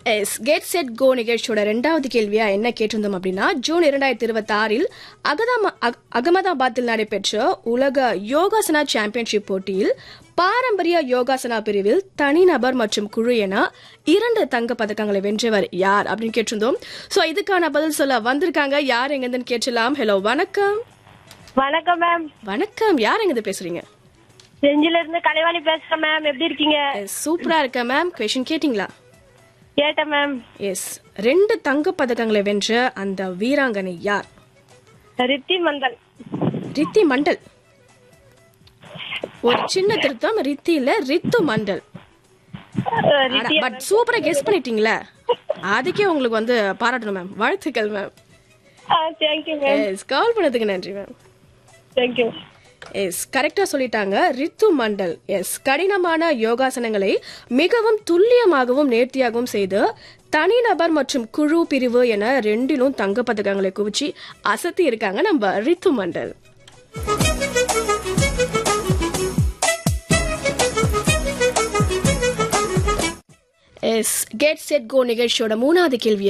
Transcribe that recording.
S get set go நிகழ்ச்சியோட ரெண்டாவது கேள்வியா என்ன கேட்டிருந்தோம் அப்படின்னா ஜூன் இரண்டாயிரத்தி இருபத்தி ஆறில் அகதாம அக- அகமதாபாத்தில் நடைபெற்ற உலக யோகாசனா சாம்பியன்ஷிப் போட்டியில் பாரம்பரிய யோகாசனா பிரிவில் தனிநபர் மற்றும் குழு என இரண்டு தங்க பதக்கங்களை வென்றவர் யார் அப்படின்னு கேட்டிருந்தோம் சோ இதுக்கான பதில் சொல்ல வந்திருக்காங்க யார் எங்கன்னு கேட்டலாம் ஹலோ வணக்கம் வணக்கம் மேம் வணக்கம் யார் எங்க பேசுறீங்க செஞ்சில இருந்து கலைவாணி பேசுறேன் மேம் எப்படி இருக்கீங்க சூப்பரா இருக்க மேம் கொஷின் கேட்டிங்களா கேட்டேன் மேம் எஸ் ரெண்டு தங்க பதக்கங்களை வென்ற அந்த வீராங்கனை யார் ரித்தி மந்தல் ரித்தி மண்டல் ஒரு சின்ன திருத்தம் ரித்தி இல்ல ரித்து மண்டல் அஹ், ரித்தி பட் சூப்பரா கெஸ் பண்ணிட்டீங்களே அதுக்கே உங்களுக்கு வந்து பாராட்டணும் மேம் வாழ்த்துக்கள் ma'am thank you ma'am yes call பண்ணதுக்கு நன்றி மேம் தேங்க்யூ எஸ் கரெக்டா சொல்லிட்டாங்க ரித்து மண்டல் எஸ் கடினமான யோகாசனங்களை மிகவும் துல்லியமாகவும் நேர்த்தியாகவும் செய்து தனிநபர் மற்றும் குழு பிரிவு என ரெண்டிலும் தங்க பதக்கங்களை குவிச்சு அசத்தி இருக்காங்க நம்ம Ritu Mandal yes get set go நிகழ்ச்சியோட மூணாவது கேள்வி